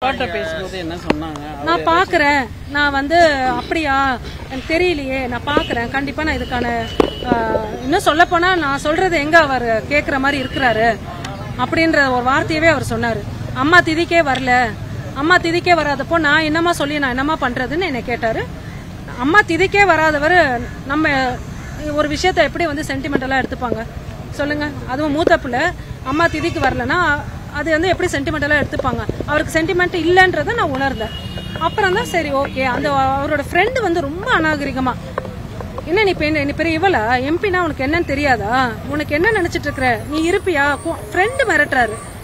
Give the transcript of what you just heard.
அப்பாட்ட பேசும்போது என்ன சொன்னாங்க நான் பார்க்குறேன் நான் வந்து அப்படியா எனக்கு தெரியலையே நான் பார்க்குறேன் கண்டிப்பாக நான் இதுக்கான ஆஹ், இன்னும் சொல்லப்போனால் நான் சொல்கிறது எங்கே அவர் கேட்குற மாதிரி இருக்கிறாரு அப்படின்ற ஒரு வார்த்தையவே அவர் சொன்னார் அம்மா திதிக்கே வரல அம்மா திதிக்கே வராதப்போ நான் என்னம்மா சொல்லி நான் என்னம்மா பண்ணுறதுன்னு என்னை கேட்டார் அம்மா திதிக்கே வராதவர் நம்ம ஒரு விஷயத்தை எப்படி வந்து சென்டிமெண்டலாக எடுத்துப்பாங்க சொல்லுங்க அதுவும் மூத்த பிள்ளை அம்மா திதிக்கு வரலன்னா அது வந்து எப்படி சென்டிமெண்டலாக எடுத்துப்பாங்க அவருக்கு சென்டிமெண்ட் இல்லைன்றதை நான் உணர்ந்தேன் அப்புறம் தான் சரி ஓகே அந்த அவரோட ஃப்ரெண்டு வந்து ரொம்ப அநாகரிகமா என்ன நீ பெண் நீ பெரிய இவளா எம்பினா உனக்கு என்னன்னு தெரியாதா உனக்கு என்ன நினைச்சிட்டு இருக்கிற நீ இருப்பியா ஃப்ரெண்டு மிரட்டுறாரு